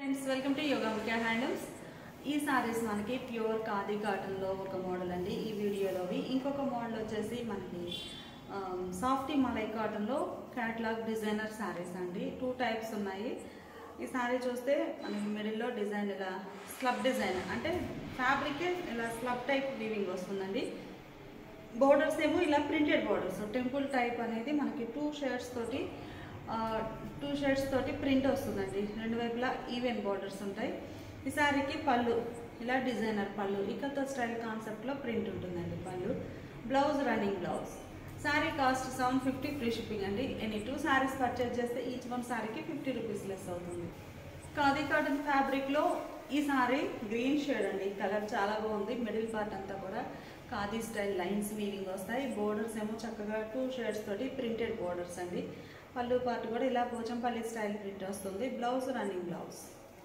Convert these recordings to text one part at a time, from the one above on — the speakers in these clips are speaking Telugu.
ఫ్రెండ్స్ వెల్కమ్ టు యోగా ముఖ్య హ్యాండ్లూమ్స్ ఈ సారీస్ మనకి ప్యూర్ ఖాదీ కాటన్లో ఒక మోడల్ అండి ఈ వీడియోలోవి ఇంకొక మోడల్ వచ్చేసి మనకి సాఫ్టీ మలై కాటన్లో క్యాట్లాగ్ డిజైనర్ సారీస్ అండి టూ టైప్స్ ఉన్నాయి ఈ సారీ చూస్తే మనకి మిడిల్లో డిజైన్ ఇలా స్లబ్ డిజైన్ అంటే ఫ్యాబ్రిక్ ఇలా స్లబ్ టైప్ వీవింగ్ వస్తుందండి బోర్డర్స్ ఏమో ఇలా ప్రింటెడ్ బోర్డర్స్ టెంపుల్ టైప్ అనేది మనకి టూ షేడ్స్ తోటి టూ షేడ్స్ తోటి ప్రింట్ వస్తుందండి రెండు వైపులా ఈవెన్ బోర్డర్స్ ఉంటాయి ఈ శారీకి పళ్ళు ఇలా డిజైనర్ పళ్ళు ఇకతో స్టైల్ కాన్సెప్ట్లో ప్రింట్ ఉంటుందండి pallu blouse running blouse sari cost seven fifty free shipping అండి ఎనీ టూ శారీస్ పర్చేజ్ చేస్తే ఈచ్ వన్ శారీకి ఫిఫ్టీ రూపీస్ లెస్ అవుతుంది ఖాదీ కాటన్ ఫ్యాబ్రిక్లో ఈ సారీ గ్రీన్ షేడ్ అండి కలర్ చాలా బాగుంది మిడిల్ పార్ట్ అంతా కూడా ఖాదీ స్టైల్ లైన్స్ వీవింగ్ వస్తాయి బోర్డర్స్ ఏమో చక్కగా టూ షేడ్స్ తోటి ప్రింటెడ్ బోర్డర్స్ అండి పళ్ళు పార్ట్ కూడా ఇలా పోచంపల్లి స్టైల్ ప్రింట్ వస్తుంది బ్లౌజ్ రన్నింగ్ బ్లౌజ్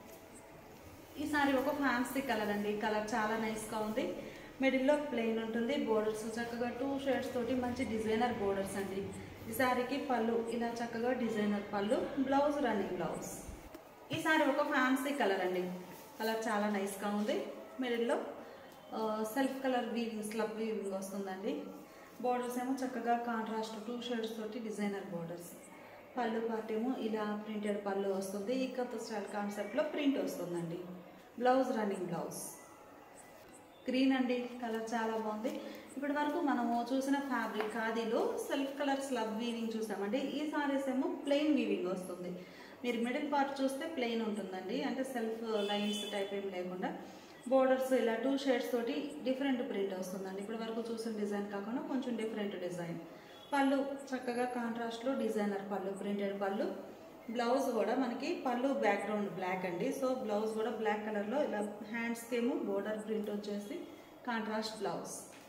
ఈ సారీ ఒక ఫ్యాన్సీ కలర్ అండి కలర్ చాలా నైస్గా ఉంది మిడిల్లో ప్లెయిన్ ఉంటుంది బోర్డర్స్ చక్కగా టూ షేడ్స్ తోటి మంచి డిజైనర్ బోర్డర్స్ అండి ఈ సారీకి పళ్ళు ఇలా చక్కగా డిజైనర్ పళ్ళు బ్లౌజ్ రన్నింగ్ బ్లౌజ్ ఈ సారీ ఒక ఫ్యాన్సీ కలర్ అండి కలర్ చాలా నైస్గా ఉంది మిడిల్లో self colour weaving slub weaving వస్తుందండి బోర్డర్స్ ఏమో చక్కగా కాంట్రాస్ట్ టూ షేడ్స్ తోటి డిజైనర్ బోర్డర్స్ పళ్ళు పార్ట్ ఏమో ఇలా ప్రింటెడ్ పళ్ళు వస్తుంది ఈ కొత్త స్టైల్ కాన్సెప్ట్లో ప్రింట్ వస్తుందండి బ్లౌజ్ రన్నింగ్ బ్లౌజ్ గ్రీన్ అండి కలర్ చాలా బాగుంది ఇప్పటి వరకు మనము చూసిన ఫ్యాబ్రిక్ ఖాదీలో సెల్ఫ్ కలర్ స్లబ్ వీవింగ్ చూసామండి ఈ సారీస్ ఏమో ప్లెయిన్ వీవింగ్ వస్తుంది మీరు మిడిల్ పార్ట్ చూస్తే ప్లెయిన్ ఉంటుందండి అంటే సెల్ఫ్ లైన్స్ టైప్ ఏం లేకుండా బోర్డర్స్ ఇలా టూ షేడ్స్ తోటి డిఫరెంట్ ప్రింట్ వస్తుందండి ఇప్పటి వరకు చూసిన డిజైన్ కాకుండా కొంచెం డిఫరెంట్ డిజైన్ పళ్ళు చక్కగా కాంట్రాస్ట్లో డిజైనర్ పళ్ళు ప్రింటెడ్ పళ్ళు బ్లౌజ్ కూడా మనకి పళ్ళు బ్యాక్గ్రౌండ్ బ్లాక్ అండి సో బ్లౌజ్ కూడా బ్లాక్ కలర్లో ఇలా హ్యాండ్స్కి ఏమో బోర్డర్ ప్రింట్ వచ్చేసి కాంట్రాస్ట్ బ్లౌజ్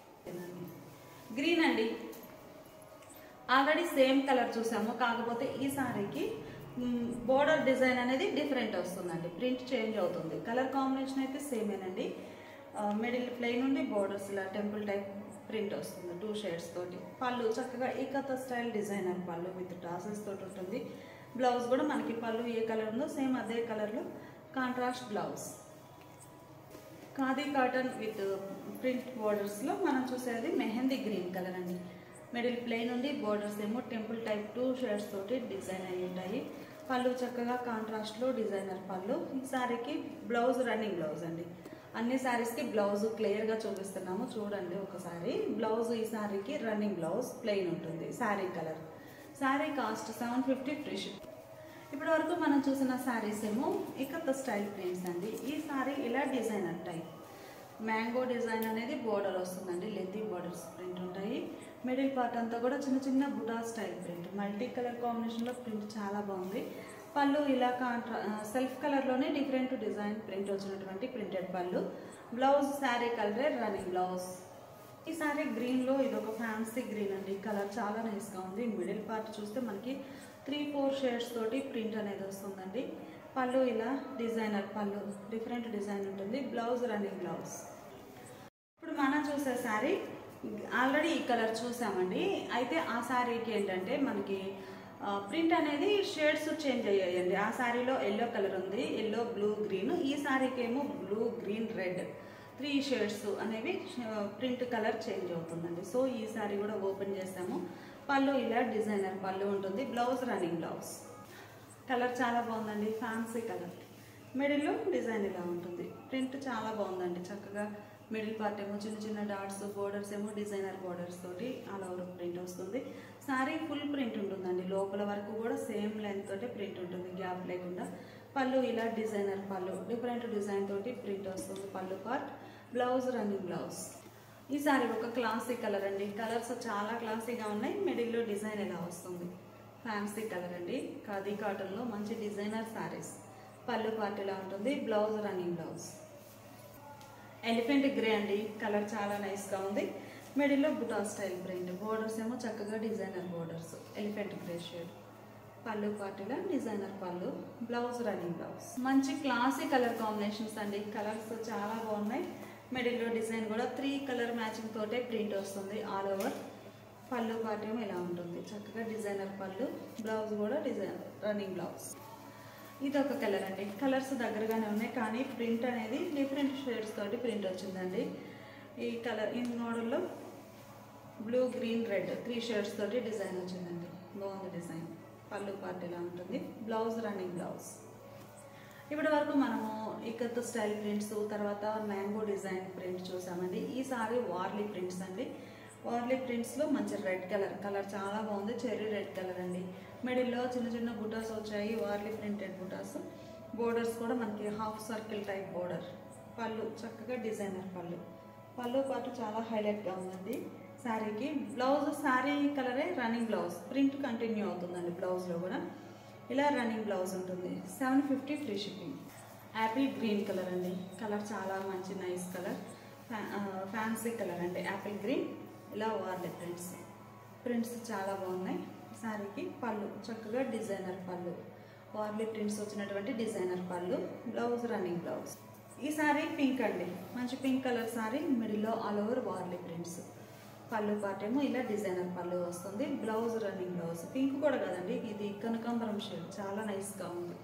గ్రీన్ అండి ఆల్రెడీ సేమ్ కలర్ చూసాము కాకపోతే ఈ సారీకి బోర్డర్ డిజైన్ అనేది డిఫరెంట్ వస్తుందండి ప్రింట్ చేంజ్ అవుతుంది కలర్ కాంబినేషన్ అయితే సేమేనండి మిడిల్ ప్లెయిన్ నుండి బోర్డర్స్ ఇలా టెంపుల్ టైప్ ప్రింట్ వస్తుంది టూ షేడ్స్ తోటి పళ్ళు చక్కగా ఏకత స్టైల్ డిజైనర్ పళ్ళు విత్ టాసెస్ తోటి ఉంటుంది బ్లౌజ్ కూడా మనకి పళ్ళు ఏ కలర్ ఉందో సేమ్ అదే కలర్లో contrast blouse khadi cotton with print బోర్డర్స్లో మనం చూసేది మెహందీ గ్రీన్ కలర్ అండి మిడిల్ ప్లెయిన్ ఉండి బోర్డర్స్ ఏమో టెంపుల్ టైప్ టూ షేడ్స్ తోటి డిజైన్ అయి ఉంటాయి పళ్ళు చక్కగా కాంట్రాస్ట్లో డిజైనర్ పళ్ళు ఈ శారీకి బ్లౌజ్ రన్నింగ్ బ్లౌజ్ అండి అన్ని శారీస్కి బ్లౌజ్ క్లియర్గా చూపిస్తున్నాము చూడండి ఒకసారి బ్లౌజ్ ఈ శారీకి రన్నింగ్ బ్లౌజ్ ప్లెయిన్ ఉంటుంది sari colour sari cost seven fifty free ship ఇప్పటి వరకు మనం చూసిన శారీస్ ఏమో ఇకత స్టైల్ ప్రింట్స్ అండి ఈ శారీ ఇలా డిజైనర్ టైప్ మ్యాంగో డిజైన్ అనేది బోర్డర్ వస్తుందండి లెంతీ బోర్డర్స్ ప్రింట్ ఉంటాయి మిడిల్ పార్ట్ అంతా కూడా చిన్న చిన్న బుటా స్టైల్ ప్రింట్ మల్టీ కలర్ కాంబినేషన్లో ప్రింట్ చాలా బాగుంది పళ్ళు ఇలా కాంట్రా సెల్ఫ్ కలర్లోనే డిఫరెంట్ డిజైన్ ప్రింట్ వచ్చినటువంటి ప్రింటెడ్ పళ్ళు బ్లౌజ్ శారీ కలరే రన్నింగ్ బ్లౌజ్ ఈ సారీ గ్రీన్లో ఇది ఒక ఫ్యాన్సీ గ్రీన్ అండి కలర్ చాలా నైస్గా ఉంది మిడిల్ పార్ట్ చూస్తే మనకి త్రీ ఫోర్ షేడ్స్ తోటి ప్రింట్ అనేది వస్తుందండి పళ్ళు ఇలా డిజైనర్ పళ్ళు డిఫరెంట్ డిజైన్ ఉంటుంది బ్లౌజ్ రన్నింగ్ బ్లౌజ్ ఇప్పుడు మనం చూసే శారీ ఆల్రెడీ ఈ కలర్ చూసామండి అయితే ఆ శారీకి ఏంటంటే మనకి ప్రింట్ అనేది షేడ్స్ చేంజ్ అయ్యాయండి ఆ శారీలో ఎల్లో కలర్ ఉంది ఎల్లో బ్లూ గ్రీన్ ఈ శారీకి ఏమో blue green red three shades అనేవి ప్రింట్ కలర్ చేంజ్ అవుతుందండి సో ఈ శారీ కూడా ఓపెన్ చేసాము పళ్ళు ఇలా డిజైనర్ పళ్ళు ఉంటుంది బ్లౌజ్ రన్నింగ్ బ్లౌజ్ కలర్ చాలా బాగుందండి ఫ్యాన్సీ కలర్ మిడిల్లో డిజైన్ ఇలా ఉంటుంది ప్రింట్ చాలా బాగుందండి చక్కగా మిడిల్ పార్ట్ ఏమో చిన్న చిన్న డాట్స్ బోర్డర్స్ ఏమో డిజైనర్ బోర్డర్స్ తోటి ఆల్ ఓవర్ ప్రింట్ వస్తుంది సారీ ఫుల్ ప్రింట్ ఉంటుందండి లోపల వరకు కూడా సేమ్ లెంత్ తోటి ప్రింట్ ఉంటుంది గ్యాప్ లేకుండా పళ్ళు ఇలా డిజైనర్ పళ్ళు డిఫరెంట్ డిజైన్ తోటి ప్రింట్ వస్తుంది పళ్ళు పార్ట్ బ్లౌజ్ రన్నింగ్ బ్లౌజ్ ఈ సారీ ఒక క్లాసీ కలర్ అండి కలర్స్ చాలా క్లాసీగా ఉన్నాయి మిడిల్లో డిజైన్ ఇలా వస్తుంది ఫ్యాన్సీ కలర్ అండి ఖాదీ కాటన్లో మంచి డిజైనర్ శారీస్ పళ్ళు పార్ట్ ఇలా ఉంటుంది blouse running blouse elephant grey అండి కలర్ చాలా నైస్గా ఉంది మిడిల్లో బుటా స్టైల్ ప్రింట్ బోర్డర్స్ ఏమో చక్కగా designer borders elephant grey shade పళ్ళు పార్టీలో డిజైనర్ పళ్ళు బ్లౌజ్ రన్నింగ్ బ్లౌజ్ మంచి క్లాసీ కలర్ కాంబినేషన్స్ అండి కలర్స్ చాలా బాగున్నాయి మిడిల్లో డిజైన్ కూడా త్రీ కలర్ మ్యాచింగ్ తోటే ప్రింట్ వస్తుంది ఆల్ ఓవర్ పళ్ళు పార్టీ ఇలా ఉంటుంది చక్కగా డిజైనర్ పళ్ళు బ్లౌజ్ కూడా డిజైన్ రన్నింగ్ బ్లౌజ్ ఇది ఒక కలర్ అండి కలర్స్ దగ్గరగానే ఉన్నాయి కానీ ప్రింట్ అనేది డిఫరెంట్ షేడ్స్ తోటి ప్రింట్ వచ్చిందండి ఈ కలర్ ఈ మోడల్లో blue green red three shades తోటి డిజైన్ వచ్చిందండి బాగుంది డిజైన్ పళ్ళు పార్ట్ ఇలా ఉంటుంది బ్లౌజ్ రన్నింగ్ బ్లౌజ్ ఇప్పటి వరకు మనము ఇక్కత్ స్టైల్ ప్రింట్స్ తర్వాత మ్యాంగో డిజైన్ ప్రింట్ చూసామండి ఈసారి వార్లీ ప్రింట్స్ అండి వార్లీ ప్రింట్స్లో మంచి రెడ్ కలర్ కలర్ చాలా బాగుంది చెర్రీ రెడ్ కలర్ అండి మిడిల్లో చిన్న చిన్న బుటాస్ వచ్చాయి వార్లీ ప్రింటెడ్ బుటాస్ బోర్డర్స్ కూడా మనకి హాఫ్ సర్కిల్ టైప్ బోర్డర్ పళ్ళు చక్కగా డిజైనర్ పళ్ళు పళ్ళు పాటు చాలా హైలైట్గా ఉందండి శారీకి బ్లౌజ్ శారీ కలరే రన్నింగ్ బ్లౌజ్ ప్రింట్ కంటిన్యూ అవుతుందండి బ్లౌజ్లో కూడా ఇలా రన్నింగ్ బ్లౌజ్ ఉంటుంది seven fifty free shipping apple green colour అండి కలర్ చాలా మంచి నైస్ కలర్ ఫ్యాన్సీ కలర్ అండి యాపిల్ గ్రీన్ ఇలా వార్లే ప్రింట్స్ ప్రింట్స్ చాలా బాగున్నాయి శారీకి పళ్ళు చక్కగా డిజైనర్ పళ్ళు వార్లీ ప్రింట్స్ వచ్చినటువంటి డిజైనర్ పళ్ళు బ్లౌజ్ రన్నింగ్ బ్లౌజ్ ఈ శారీ పింక్ అండి మంచి పింక్ కలర్ శారీ మిడిల్లో ఆల్ ఓవర్ వార్లీ ప్రింట్స్ పళ్ళు పార్ట్ ఏమో ఇలా డిజైనర్ పళ్ళు వస్తుంది బ్లౌజ్ రన్నింగ్ బ్లౌజ్ పింక్ కూడా కదండి ఇది కనకాంబరం షేడ్ చాలా నైస్గా ఉంది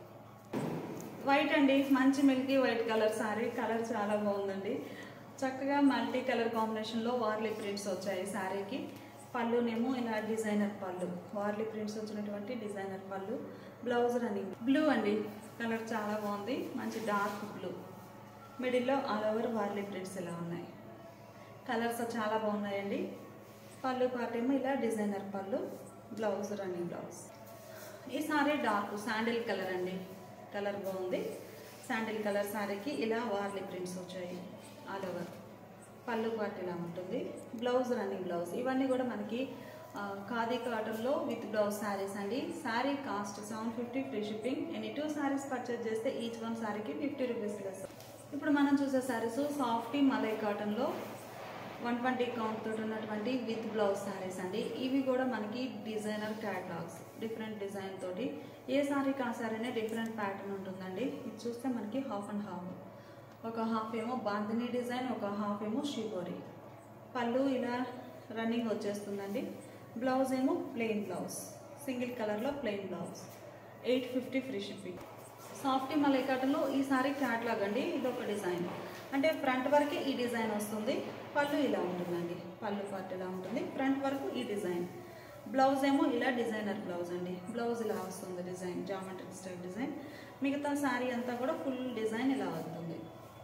వైట్ అండి మంచి milky white colour sari colour చాలా బాగుందండి చక్కగా మల్టీ కలర్ కాంబినేషన్లో వార్లీ ప్రింట్స్ వచ్చాయి శారీకి పళ్ళునేమో ఇలా డిజైనర్ పళ్ళు వార్లీ ప్రింట్స్ వచ్చినటువంటి డిజైనర్ పళ్ళు బ్లౌజ్ రన్నింగ్ బ్లూ అండి కలర్ చాలా బాగుంది మంచి డార్క్ బ్లూ మిడిల్లో ఆల్ ఓవర్ వార్లీ ప్రింట్స్ ఇలా ఉన్నాయి కలర్స్ చాలా బాగున్నాయండి పళ్ళు పార్ట్ ఏమో ఇలా డిజైనర్ పళ్ళు బ్లౌజ్ రన్నింగ్ బ్లౌజ్ ఈ సారీ డార్క్ శాండిల్ కలర్ అండి కలర్ బాగుంది శాండిల్ కలర్ సారీకి ఇలా వార్లీ ప్రింట్స్ వచ్చాయి ఆల్ ఓవర్ పళ్ళు పార్ట్ ఇలా ఉంటుంది బ్లౌజ్ రన్నింగ్ బ్లౌజ్ ఇవన్నీ కూడా మనకి ఆ, ఖాదీ కాటన్లో విత్ బ్లౌజ్ శారీస్ అండి sari cost seven fifty free shipping any two saris purchase చేస్తే ఈచ్ వన్ శారీకి ఫిఫ్టీ రూపీస్ లెస్ ఇప్పుడు మనం చూసే శారీస్ సాఫ్టీ మలై కాటన్లో వన్ ట్వంటీ కౌంట్ తోటి ఉన్నటువంటి విత్ బ్లౌజ్ శారీస్ అండి ఇవి కూడా మనకి డిజైనర్ క్యాటలాగ్స్ డిఫరెంట్ డిజైన్ తోటి ఏ శారీ కా శారీనే డిఫరెంట్ ప్యాటర్న్ ఉంటుందండి ఇది చూస్తే మనకి హాఫ్ అండ్ హాఫ్ ఒక హాఫ్ ఏమో బాందిని డిజైన్ ఒక హాఫ్ ఏమో షిబోరి పళ్ళు ఇలా రన్నింగ్ వచ్చేస్తుందండి బ్లౌజ్ ఏమో ప్లెయిన్ బ్లౌజ్ సింగిల్ కలర్లో plain blouse eight fifty free shipping softy malai కాటన్లో ఈ సారీ క్యాట్లాగ్ అండి ఇది ఒక డిజైన్ అంటే ఫ్రంట్ వరకే ఈ డిజైన్ వస్తుంది పళ్ళు ఇలా ఉంటుందండి పళ్ళు పార్ట్ ఇలా ఉంటుంది ఫ్రంట్ వరకు ఈ డిజైన్ బ్లౌజ్ ఏమో ఇలా డిజైనర్ బ్లౌజ్ అండి బ్లౌజ్ ఇలా వస్తుంది డిజైన్ జామెట్రిక్ స్టైల్ డిజైన్ మిగతా శారీ అంతా కూడా ఫుల్ డిజైన్ ఇలా వస్తుంది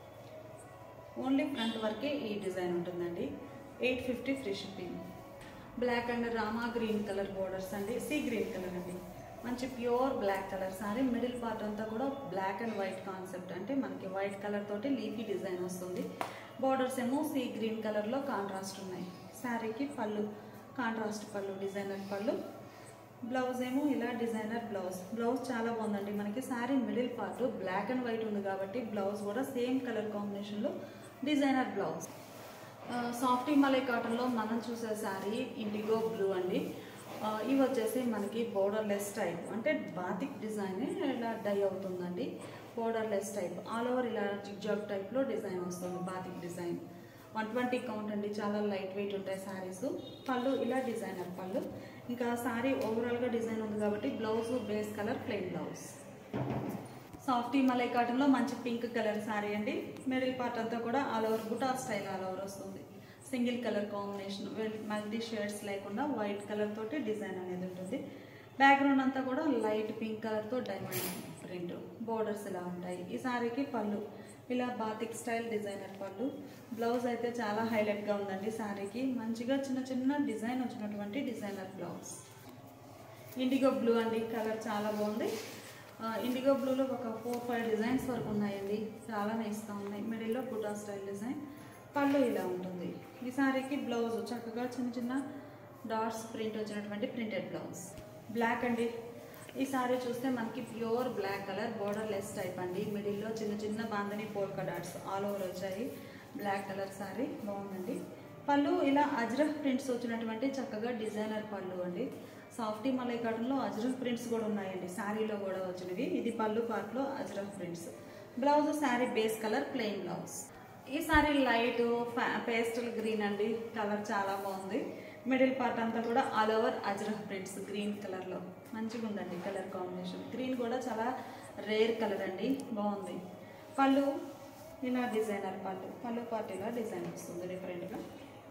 ఓన్లీ ఫ్రంట్ వరకే ఈ డిజైన్ ఉంటుందండి eight fifty free shipping black and rama green colour borders అండి సీ గ్రీన్ కలర్ అండి మంచి pure black colour sari middle part అంతా కూడా బ్లాక్ అండ్ వైట్ కాన్సెప్ట్ అంటే మనకి వైట్ కలర్ తోటి లీఫీ డిజైన్ వస్తుంది బోర్డర్స్ ఏమో సీ గ్రీన్ కలర్లో కాంట్రాస్ట్ ఉన్నాయి శారీకి పళ్ళు కాంట్రాస్ట్ పళ్ళు డిజైనర్ పళ్ళు బ్లౌజ్ ఏమో ఇలా డిజైనర్ బ్లౌజ్ బ్లౌజ్ చాలా బాగుందండి మనకి sari middle part black and white ఉంది కాబట్టి బ్లౌజ్ కూడా సేమ్ కలర్ కాంబినేషన్లో డిజైనర్ బ్లౌజ్ సాఫ్టీ మలై కాటన్లో మనం చూసే శారీ ఇండిగో బ్లూ అండి ఆ, ఇవి వచ్చేసి మనకి బోర్డర్లెస్ టైప్ అంటే బాతిక్ డిజైన్ ఇలా డై అవుతుందండి బోర్డర్లెస్ టైప్ ఆల్ ఓవర్ ఇలా జిగ్జాగ్ టైప్లో డిజైన్ వస్తుంది batik design one twenty count అండి చాలా లైట్ వెయిట్ ఉంటాయి శారీస్ పళ్ళు ఇలా డిజైనర్ పళ్ళు ఇంకా శారీ ఓవరాల్గా డిజైన్ ఉంది కాబట్టి blouse base colour plain blouse softy malai కాటన్లో మంచి పింక్ కలర్ శారీ అండి మిడిల్ పార్ట్ అంతా కూడా ఆల్ ఓవర్ బుటా స్టైల్ ఆల్ ఓవర్ వస్తుంది single colour combination multi shades లేకుండా వైట్ కలర్ తోటి డిజైన్ అనేది ఉంటుంది బ్యాక్గ్రౌండ్ అంతా కూడా లైట్ పింక్ కలర్తో డైమండ్ ప్రింట్ బోర్డర్స్ ఇలా ఉంటాయి ఈ శారీకి పళ్ళు ఇలా బాతిక్ స్టైల్ డిజైనర్ పళ్ళు బ్లౌజ్ అయితే చాలా హైలైట్గా ఉందండి శారీకి మంచిగా చిన్న చిన్న డిజైన్ వచ్చినటువంటి డిజైనర్ బ్లౌజ్ ఇండిగో బ్లూ అండి కలర్ చాలా బాగుంది ఆ, ఇండిగో బ్లూలో ఒక ఫోర్ ఫైవ్ డిజైన్స్ వరకు ఉన్నాయండి చాలా నైస్గా ఉన్నాయి మిడిల్లో బుటా స్టైల్ డిజైన్ పళ్ళు ఇలా ఉంటుంది ఈ శారీకి బ్లౌజ్ చక్కగా చిన్న చిన్న డాట్స్ ప్రింట్ వచ్చినటువంటి ప్రింటెడ్ బ్లౌజ్ బ్లాక్ అండి ఈ శారీ చూస్తే మనకి pure black colour borderless type అండి మిడిల్లో చిన్న చిన్న bandhani polka dots all over వచ్చాయి బ్లాక్ కలర్ శారీ బాగుందండి పళ్ళు ఇలా అజ్రఫ్ ప్రింట్స్ వచ్చినటువంటి చక్కగా డిజైనర్ పళ్ళు అండి సాఫ్టీ మలై కాటన్లో అజ్రఫ్ ప్రింట్స్ కూడా ఉన్నాయండి శారీలో కూడా వచ్చినవి ఇది పళ్ళు పార్ట్లో ajrakh prints blouse sari base colour plain blouse ఈ శారీ లైట్ పేస్టల్ గ్రీన్ అండి కలర్ చాలా బాగుంది మిడిల్ పార్ట్ అంతా కూడా all over ajrakh prints green కలర్లో మంచిగా ఉందండి కలర్ కాంబినేషన్ గ్రీన్ కూడా చాలా రేర్ కలర్ అండి బాగుంది పళ్ళు ఇలా డిజైనర్ పళ్ళు పళ్ళు పాటు ఇలా డిజైన్ వస్తుంది డిఫరెంట్గా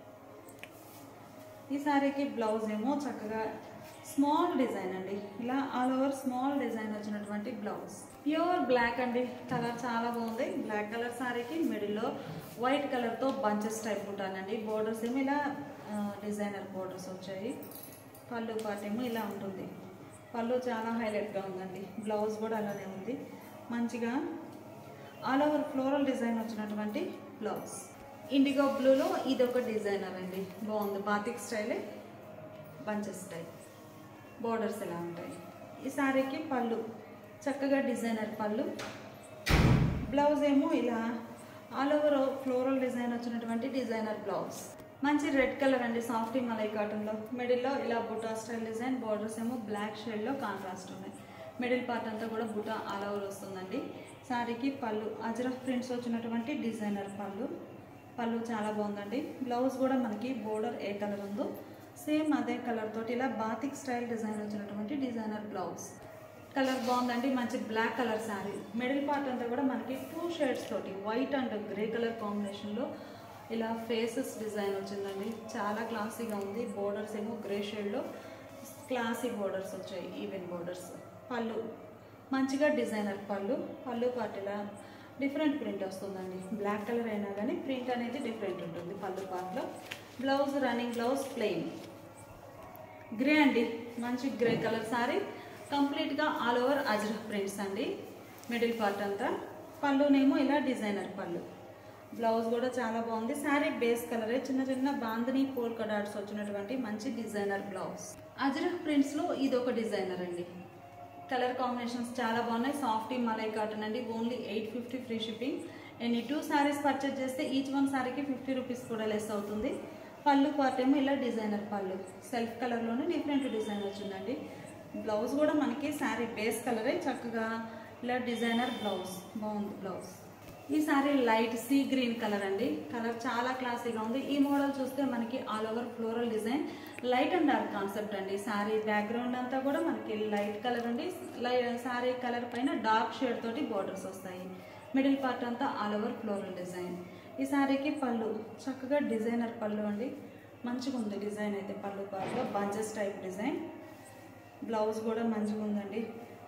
ఈ సారీకి బ్లౌజ్ ఏమో చక్కగా స్మాల్ డిజైన్ అండి ఇలా ఆల్ ఓవర్ స్మాల్ డిజైన్ వచ్చినటువంటి బ్లౌజ్ ప్యూర్ బ్లాక్ అండి కలర్ చాలా బాగుంది బ్లాక్ కలర్ సారీకి మిడిల్లో వైట్ కలర్తో బంచెస్ టైప్ ఉంటానండి బోర్డర్స్ ఏమో ఇలా డిజైనర్ బోర్డర్స్ వచ్చాయి పళ్ళు పాటేమో ఇలా ఉంటుంది పళ్ళు చాలా హైలైట్గా ఉందండి బ్లౌజ్ కూడా అలానే ఉంది మంచిగా ఆల్ ఓవర్ ఫ్లోరల్ డిజైన్ వచ్చినటువంటి బ్లౌజ్ ఇండిగో బ్లూలో ఇది ఒక డిజైనర్ అండి బాగుంది బాతిక్ స్టైలే బంచెస్ స్టైల్ బోర్డర్స్ ఎలా ఉంటాయి ఈ సారీకి పళ్ళు చక్కగా డిజైనర్ పళ్ళు బ్లౌజ్ ఏమో ఇలా ఆల్ ఓవర్ ఫ్లోరల్ డిజైన్ వచ్చినటువంటి డిజైనర్ బ్లౌజ్ మంచి రెడ్ కలర్ అండి సాఫ్ట్ మలై కాటన్లో మిడిల్లో ఇలా బుటా స్టైల్ డిజైన్ బార్డర్స్ ఏమో బ్లాక్ షేడ్లో కాంట్రాస్ట్ ఉన్నాయి మిడిల్ పార్ట్ అంతా కూడా బుటా ఆల్ ఓవర్ వస్తుందండి సారీకి పళ్ళు అజరఫ్ ప్రింట్స్ వచ్చినటువంటి డిజైనర్ పళ్ళు పళ్ళు చాలా బాగుందండి బ్లౌజ్ కూడా మనకి బోర్డర్ ఏ కలర్ ఉందో సేమ్ అదే కలర్ తోటి ఇలా బాతిక్ స్టైల్ డిజైన్ వచ్చినటువంటి డిజైనర్ బ్లౌజ్ కలర్ బాగుందండి మంచి black colour sari middle part అంతా కూడా మనకి టూ షేడ్స్ తోటి వైట్ అండ్ గ్రే కలర్ కాంబినేషన్లో ఇలా ఫేసెస్ డిజైన్ వచ్చిందండి చాలా క్లాసీగా ఉంది బోర్డర్స్ ఏమో గ్రే షేడ్లో క్లాసీ బోర్డర్స్ వచ్చాయి ఈవెన్ బోర్డర్స్ పళ్ళు మంచిగా డిజైనర్ పళ్ళు పళ్ళు పార్ట్ ఇలా డిఫరెంట్ ప్రింట్ వస్తుందండి బ్లాక్ కలర్ అయినా కానీ ప్రింట్ అనేది డిఫరెంట్ ఉంటుంది పళ్ళు పార్ట్లో blouse running blouse plain grey అండి మంచి గ్రే కలర్ సారీ కంప్లీట్గా ఆల్ ఓవర్ అజ్రఫ్ ప్రింట్స్ అండి మిడిల్ పార్ట్ అంతా పళ్ళునేమో ఇలా డిజైనర్ పళ్ళు బ్లౌజ్ కూడా చాలా బాగుంది శారీ బేస్ కలరే చిన్న చిన్న బాందని పోల్కా డాట్స్ వచ్చినటువంటి మంచి డిజైనర్ బ్లౌజ్ అజ్రఫ్ ప్రింట్స్లో ఇది ఒక డిజైనర్ అండి కలర్ కాంబినేషన్స్ చాలా బాగున్నాయి సాఫ్టీ మలై కాటన్ అండి only eight fifty free shipping any two saris purchase చేస్తే ఈచ్ వన్ శారీకి ఫిఫ్టీ రూపీస్ కూడా లెస్ అవుతుంది పళ్ళు పార్ట్ ఏమో ఇలా డిజైనర్ పళ్ళు సెల్ఫ్ కలర్లోనే డిఫరెంట్ డిజైన్ వచ్చిందండి బ్లౌజ్ కూడా మనకి శారీ బేస్ కలరే చక్కగా ఇలా డిజైనర్ బ్లౌజ్ బాగుంది బ్లౌజ్ ఈ sari light sea green colour అండి కలర్ చాలా క్లాసీగా ఉంది ఈ మోడల్ చూస్తే మనకి all over floral design light and dark concept అండి సారీ బ్యాక్గ్రౌండ్ అంతా కూడా మనకి లైట్ కలర్ అండి లై సారీ కలర్ పైన డార్క్ షేడ్ తోటి బార్డర్స్ వస్తాయి మిడిల్ పార్ట్ అంతా ఆల్ ఓవర్ ఫ్లోరల్ డిజైన్ ఈ సారీకి పళ్ళు చక్కగా డిజైనర్ పళ్ళు అండి మంచిగా ఉంది డిజైన్ అయితే పళ్ళు పార్ట్లో బంచెస్ టైప్ డిజైన్ బ్లౌజ్ కూడా మంచిగా ఉందండి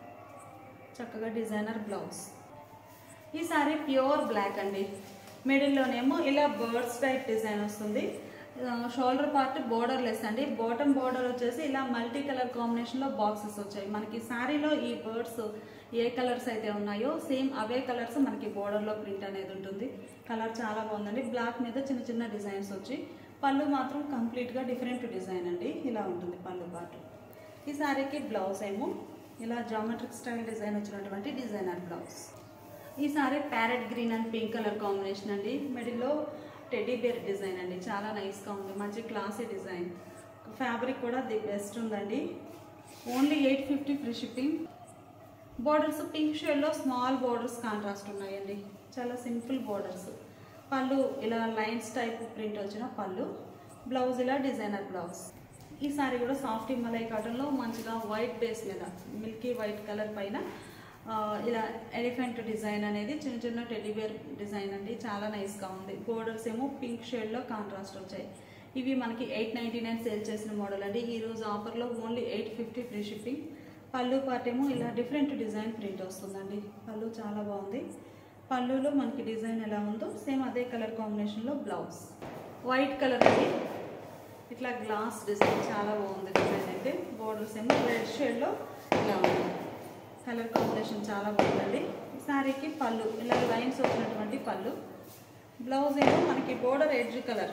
చక్కగా డిజైనర్ బ్లౌజ్ ఈ సారీ ప్యూర్ బ్లాక్ అండి మిడిల్లోనేమో ఇలా బర్డ్స్ టైప్ డిజైన్ వస్తుంది షోల్డర్ పార్ట్ బోర్డర్ లెస్ అండి బాటమ్ బోర్డర్ వచ్చేసి ఇలా మల్టీ కలర్ కాంబినేషన్లో బాక్సెస్ వచ్చాయి మనకి శారీలో ఈ బర్డ్స్ ఏ కలర్స్ అయితే ఉన్నాయో సేమ్ అవే కలర్స్ మనకి బోర్డర్లో ప్రింట్ అనేది ఉంటుంది కలర్ చాలా బాగుందండి బ్లాక్ మీద చిన్న చిన్న డిజైన్స్ వచ్చి పళ్ళు మాత్రం కంప్లీట్గా డిఫరెంట్ డిజైన్ అండి ఇలా ఉంటుంది పళ్ళు పార్ట్ ఈ శారీకి బ్లౌజ్ ఏమో ఇలా జామెట్రిక్ స్టైల్ డిజైన్ వచ్చినటువంటి డిజైనర్ బ్లౌజ్ ఈ sari parrot green and pink colour combination అండి మిడిల్లో టెడ్డీ బేర్ డిజైన్ అండి చాలా నైస్గా ఉంది మంచి క్లాసీ డిజైన్ ఫ్యాబ్రిక్ కూడా ది బెస్ట్ ఉందండి only eight fifty free shipping borders pink షేడ్లో స్మాల్ బోర్డర్స్ కాంట్రాస్ట్ ఉన్నాయండి చాలా సింపుల్ బోర్డర్స్ పళ్ళు ఇలా లైన్స్ టైప్ ప్రింట్ వచ్చిన పళ్ళు బ్లౌజ్ ఇలా డిజైనర్ బ్లౌజ్ ఈ సారీ కూడా సాఫ్ట్ మలై కాటన్లో మంచిగా వైట్ బేస్ మీద మిల్కీ వైట్ కలర్ పైన ఆ, ఇలా ఎలిఫెంట్ డిజైన్ అనేది చిన్న చిన్న టెడ్డీబేర్ డిజైన్ అండి చాలా నైస్గా ఉంది బోర్డర్స్ ఏమో పింక్ షేడ్లో కాంట్రాస్ట్ వచ్చాయి ఇవి మనకి ఎయిట్ నైంటీ నైన్ సేల్ చేసిన మోడల్ అండి ఈ రోజు ఆఫర్లో only eight fifty free shipping పళ్ళు పార్ట్ ఏమో ఇలా డిఫరెంట్ డిజైన్ ప్రింట్ వస్తుందండి పళ్ళు చాలా బాగుంది పళ్ళులో మనకి డిజైన్ ఎలా ఉందో సేమ్ అదే కలర్ కాంబినేషన్లో బ్లౌజ్ వైట్ కలర్ అండి ఇట్లా గ్లాస్ డిజైన్ చాలా బాగుంది డిజైన్ అయితే బోర్డర్స్ ఏమో రెడ్ షేడ్లో ఇలా ఉంది కలర్ కాంబినేషన్ చాలా బాగుందండి శారీకి పళ్ళు ఇలా లైన్స్ వచ్చినటువంటి పళ్ళు బ్లౌజ్ ఏమో మనకి బోర్డర్ ఎడ్జ్ కలర్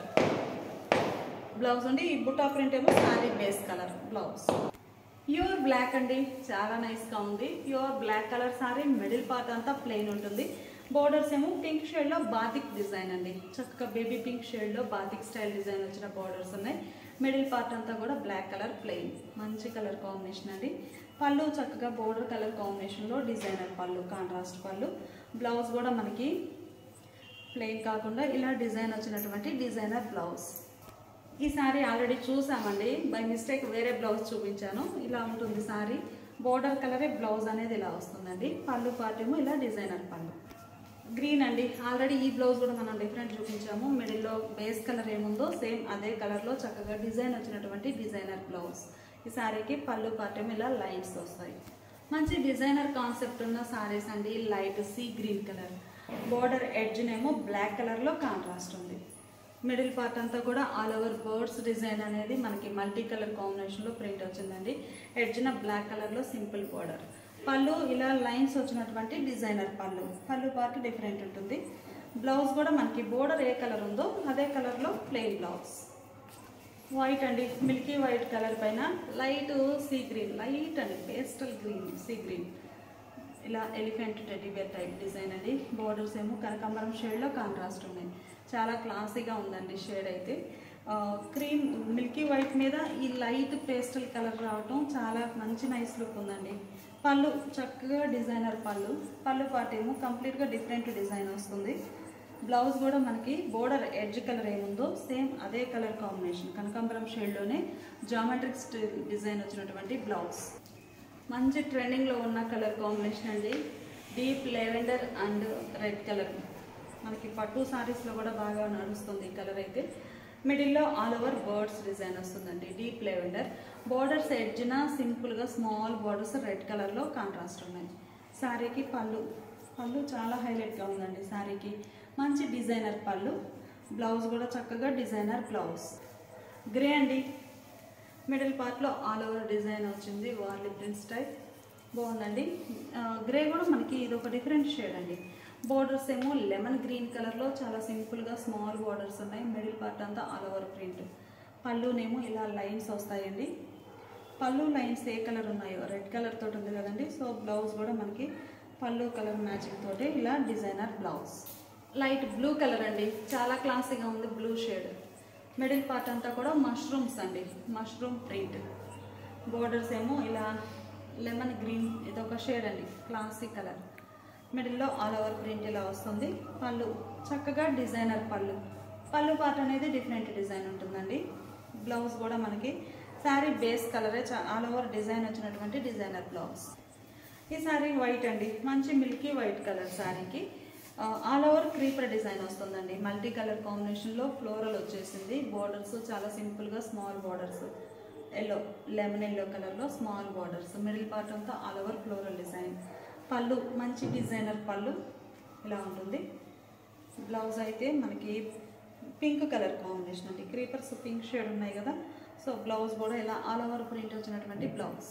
బ్లౌజ్ ఉండి ఈ బుట్టా ప్రింట్ ఏమో sari base colour blouse pure black అండి చాలా నైస్గా ఉంది pure black colour sari middle part అంతా ప్లెయిన్ ఉంటుంది బోర్డర్స్ ఏమో పింక్ షేడ్లో బాతిక్ డిజైన్ అండి చక్కగా బేబీ పింక్ షేడ్లో బాతిక్ స్టైల్ డిజైన్ వచ్చిన బోర్డర్స్ ఉన్నాయి మిడిల్ పార్ట్ అంతా కూడా బ్లాక్ కలర్ ప్లెయిన్ మంచి కలర్ కాంబినేషన్ అండి పళ్ళు చక్కగా బోర్డర్ కలర్ కాంబినేషన్లో డిజైనర్ పళ్ళు కాంట్రాస్ట్ పళ్ళు బ్లౌజ్ కూడా మనకి ప్లెయిన్ కాకుండా ఇలా డిజైన్ వచ్చినటువంటి డిజైనర్ బ్లౌజ్ ఈ సారీ ఆల్రెడీ చూసామండి బై మిస్టేక్ వేరే బ్లౌజ్ చూపించాను ఇలా ఉంటుంది సారీ బోర్డర్ కలరే బ్లౌజ్ అనేది ఇలా వస్తుందండి పళ్ళు పార్ట్ ఏమో ఇలా డిజైనర్ పళ్ళు గ్రీన్ అండి ఆల్రెడీ ఈ బ్లౌజ్ కూడా మనం డిఫరెంట్ చూపించాము మిడిల్లో బేస్ కలర్ ఏముందో సేమ్ అదే కలర్లో చక్కగా డిజైన్ వచ్చినటువంటి డిజైనర్ బ్లౌజ్ ఈ శారీకి పళ్ళు పార్ట్ ఏమో ఇలా లైన్స్ వస్తాయి మంచి డిజైనర్ కాన్సెప్ట్ ఉన్న సారీస్ అండి light sea green colour border ఎడ్జ్నేమో బ్లాక్ కలర్లో కాంట్రాస్ట్ ఉంది మిడిల్ పార్ట్ అంతా కూడా ఆల్ ఓవర్ బర్డ్స్ డిజైన్ అనేది మనకి మల్టీ కలర్ కాంబినేషన్లో ప్రింట్ వచ్చిందండి ఎడ్జ్న బ్లాక్ కలర్లో సింపుల్ బోర్డర్ పళ్ళు ఇలా లైన్స్ వచ్చినటువంటి డిజైనర్ పళ్ళు పళ్ళు పార్ట్ డిఫరెంట్ ఉంటుంది బ్లౌజ్ కూడా మనకి బోర్డర్ ఏ కలర్ ఉందో అదే కలర్లో ప్లెయిన్ బ్లౌజ్ వైట్ అండి మిల్కీ వైట్ కలర్ పైన లైట్ సీ గ్రీన్ లైట్ అండి పేస్టల్ గ్రీన్ సీ గ్రీన్ ఇలా ఎలిఫెంట్ టెడ్డీబేర్ టైప్ డిజైన్ అండి బోర్డర్స్ ఏమో కనకాంబరం షేడ్లో కాంట్రాస్ట్ ఉన్నాయి చాలా క్లాసీగా ఉందండి షేడ్ అయితే క్రీమ్ మిల్కీ వైట్ మీద ఈ లైట్ పేస్టల్ కలర్ రావటం చాలా మంచి నైస్ లుక్ ఉందండి పళ్ళు చక్కగా డిజైనర్ పళ్ళు పళ్ళు పార్ట్ ఏమో కంప్లీట్గా డిఫరెంట్ డిజైన్ వస్తుంది బ్లౌజ్ కూడా మనకి బోర్డర్ ఎడ్జ్ కలర్ ఏముందో సేమ్ అదే కలర్ కాంబినేషన్ కనకాంబరం షేడ్లోనే జామెట్రిక్ స్టైల్ డిజైన్ వచ్చినటువంటి బ్లౌజ్ మంచి ట్రెండింగ్లో ఉన్న కలర్ కాంబినేషన్ అండి deep lavender and red colour మనకి పట్టు సారీస్లో కూడా బాగా నడుస్తుంది ఈ కలర్ అయితే మిడిల్లో ఆల్ ఓవర్ బర్డ్స్ డిజైన్ వస్తుందండి డీప్ లెవెండర్ బోర్డర్స్ ఎడ్జ్న సింపుల్గా స్మాల్ బోర్డర్స్ రెడ్ కలర్లో కాంట్రాస్ట్ ఉన్నాయి శారీకి పళ్ళు పళ్ళు చాలా హైలైట్గా ఉందండి శారీకి మంచి డిజైనర్ పళ్ళు బ్లౌజ్ కూడా చక్కగా డిజైనర్ బ్లౌజ్ గ్రే అండి మిడిల్ పార్ట్లో ఆల్ ఓవర్ డిజైన్ వచ్చింది వార్లీ ప్రింట్ స్టైల్ బాగుందండి ఆ, గ్రే కూడా మనకి ఇది ఒక డిఫరెంట్ షేడ్ అండి బోర్డర్స్ ఏమో లెమన్ గ్రీన్ కలర్లో చాలా సింపుల్గా స్మాల్ బోర్డర్స్ ఉన్నాయి మిడిల్ పార్ట్ అంతా ఆల్ ఓవర్ ప్రింట్ పళ్ళునేమో ఇలా లైన్స్ వస్తాయండి పళ్ళు లైన్స్ ఏ కలర్ ఉన్నాయో రెడ్ కలర్ తోటి ఉంది కదండి సో బ్లౌజ్ కూడా మనకి పళ్ళు కలర్ మ్యాచింగ్ తోటి ఇలా designer blouse light blue colour అండి చాలా క్లాసీగా ఉంది బ్లూ షేడ్ మిడిల్ పార్ట్ అంతా కూడా మష్రూమ్స్ అండి మష్రూమ్ ప్రింట్ బోర్డర్స్ ఏమో ఇలా లెమన్ గ్రీన్ ఇది ఒక షేడ్ అండి క్లాసిక్ కలర్ మిడిల్లో ఆల్ ఓవర్ ప్రింట్ ఇలా వస్తుంది పళ్ళు చక్కగా డిజైనర్ పళ్ళు పళ్ళు పార్ట్ అనేది డిఫరెంట్ డిజైన్ ఉంటుందండి బ్లౌజ్ కూడా మనకి శారీ బేస్ కలరే ఆల్ ఓవర్ డిజైన్ వచ్చినటువంటి డిజైనర్ బ్లౌజ్ ఈ శారీ వైట్ అండి మంచి మిల్కీ వైట్ కలర్ శారీకి ఆల్ ఓవర్ క్రీపర్ డిజైన్ వస్తుందండి మల్టీ కలర్ కాంబినేషన్లో ఫ్లోరల్ వచ్చేసింది బోర్డర్స్ చాలా సింపుల్గా small borders yellow lemon yellow కలర్లో స్మాల్ బోర్డర్స్ మిడిల్ పార్ట్ అంతా ఆల్ ఓవర్ ఫ్లోరల్ డిజైన్ పళ్ళు మంచి డిజైనర్ పళ్ళు ఇలా ఉంటుంది బ్లౌజ్ అయితే మనకి పింక్ కలర్ కాంబినేషన్ అండి క్రీపర్స్ పింక్ షేడ్ ఉన్నాయి కదా సో బ్లౌజ్ కూడా ఇలా ఆల్ ఓవర్ ప్రింట్ వచ్చినటువంటి బ్లౌజ్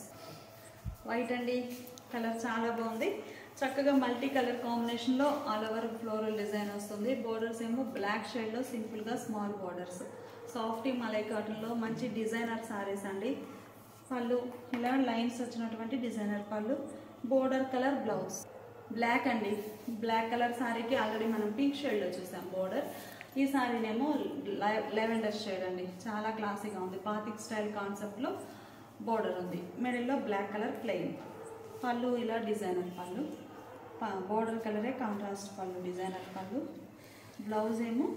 వైట్ అండి కలర్ చాలా బాగుంది చక్కగా మల్టీ కలర్ కాంబినేషన్లో ఆల్ ఓవర్ ఫ్లోరల్ డిజైన్ వస్తుంది బోర్డర్స్ ఏమో బ్లాక్ షేడ్లో సింపుల్గా స్మాల్ బోర్డర్స్ సాఫ్టీ మలై కాటన్లో మంచి డిజైనర్ సారీస్ అండి పళ్ళు ఇలా లైన్స్ వచ్చినటువంటి డిజైనర్ పళ్ళు బోర్డర్ కలర్ బ్లౌజ్ బ్లాక్ అండి బ్లాక్ కలర్ శారీకి ఆల్రెడీ మనం పింక్ షేడ్లో చూసాం బోర్డర్ ఈ శారీనేమో లెవెండర్ షేడ్ అండి చాలా క్లాసీగా ఉంది పాతిక్ స్టైల్ కాన్సెప్ట్లో బోర్డర్ ఉంది మిడిల్లో బ్లాక్ కలర్ ప్లెయిన్ పళ్ళు ఇలా డిజైనర్ పళ్ళు బోర్డర్ కలరే కాంట్రాస్ట్ పళ్ళు డిజైనర్ పళ్ళు బ్లౌజ్ ఏమో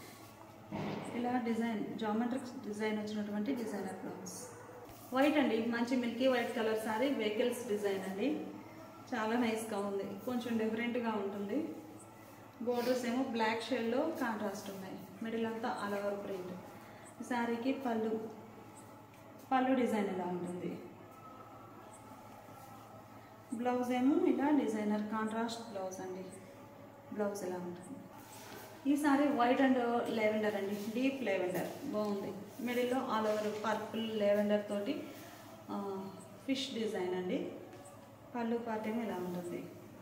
ఇలా డిజైన్ జామెట్రిక్ డిజైన్ వచ్చినటువంటి డిజైనర్ బ్లౌజ్ వైట్ అండి మంచి milky white colour sari vehicles design అండి చాలా నైస్గా ఉంది కొంచెం డిఫరెంట్గా ఉంటుంది బోర్డర్స్ ఏమో బ్లాక్ షేడ్లో కాంట్రాస్ట్ ఉన్నాయి మిడిల్ అంతా ఆల్ ఓవర్ ప్రింట్ ఈ శారీకి పళ్ళు పళ్ళు డిజైన్ ఇలా ఉంటుంది బ్లౌజ్ ఏమో ఇలా డిజైనర్ కాంట్రాస్ట్ బ్లౌజ్ అండి బ్లౌజ్ ఇలా ఉంటుంది ఈ సారీ వైట్ అండ్ లెవెండర్ అండి డీప్ లెవెండర్ బాగుంది మిడిల్లో ఆల్ ఓవర్ పర్పుల్ లెవెండర్ తోటి ఫిష్ డిజైన్ అండి పళ్ళు పార్ట్ ఏమో ఇలా ఉంటుంది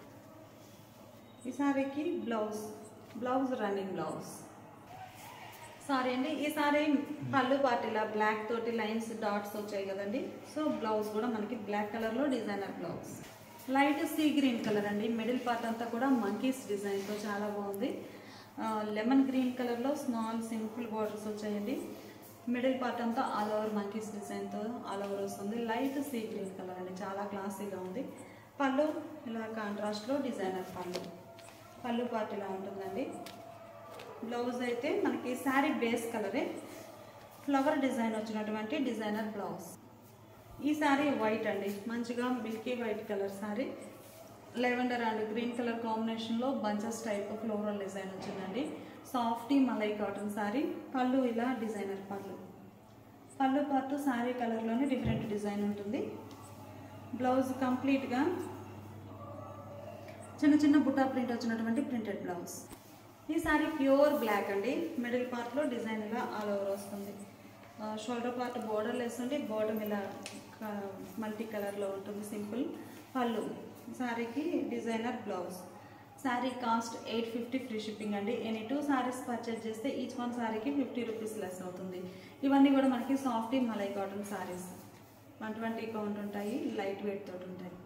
ఈ సారీకి blouse blouse running blouse sari అండి ఈ సారీ పళ్ళు పార్ట్ ఇలా బ్లాక్ తోటి లైన్స్ డాట్స్ వచ్చాయి కదండి సో బ్లౌజ్ కూడా మనకి బ్లాక్ కలర్లో designer blouse light sea green colour అండి మిడిల్ పార్ట్ అంతా కూడా మంకీస్ డిజైన్తో చాలా బాగుంది లెమన్ గ్రీన్ కలర్లో స్మాల్ సింపుల్ బార్డర్స్ వచ్చాయండి మిడిల్ పార్ట్ అంతా ఆల్ ఓవర్ మంకీస్ డిజైన్తో ఆల్ ఓవర్ వస్తుంది లైట్ సీ గ్రీన్ కలర్ అండి చాలా క్లాసీగా ఉంది పళ్ళు ఇలా కాంట్రాస్ట్లో డిజైనర్ పళ్ళు పళ్ళు పార్ట్ ఇలా ఉంటుందండి బ్లౌజ్ అయితే మనకి శారీ బేస్ కలరే ఫ్లవర్ డిజైన్ వచ్చినటువంటి డిజైనర్ బ్లౌజ్ ఈ శారీ వైట్ అండి మంచిగా milky white colour sari lavender and green colour కాంబినేషన్లో బంచెస్ టైప్ ఫ్లోరల్ డిజైన్ వచ్చిందండి సాఫ్టీ మలై కాటన్ శారీ పళ్ళు ఇలా డిజైనర్ పళ్ళు పళ్ళు పాటు శారీ కలర్లోనే డిఫరెంట్ డిజైన్ ఉంటుంది బ్లౌజ్ కంప్లీట్గా చిన్న చిన్న బుట్టా ప్రింట్ వచ్చినటువంటి ప్రింటెడ్ బ్లౌజ్ ఈ సారీ ప్యూర్ బ్లాక్ అండి మిడిల్ పార్ట్లో డిజైన్ ఇలా ఆల్ ఓవర్ వస్తుంది షోల్డర్ పార్ట్ బోర్డర్ వేస్తుంటే బోర్డర్ ఇలా మల్టీ కలర్లో ఉంటుంది సింపుల్ పళ్ళు శారీకి designer blouse sari cost eight fifty free shipping అండి ఎనీ టూ శారీస్ పర్చేజ్ చేస్తే ఈచ్ వన్ శారీకి ఫిఫ్టీ రూపీస్ లెస్ అవుతుంది ఇవన్నీ కూడా మనకి softy malai cotton saris one twenty count ఉంటాయి లైట్ వెయిట్ తోటి ఉంటాయి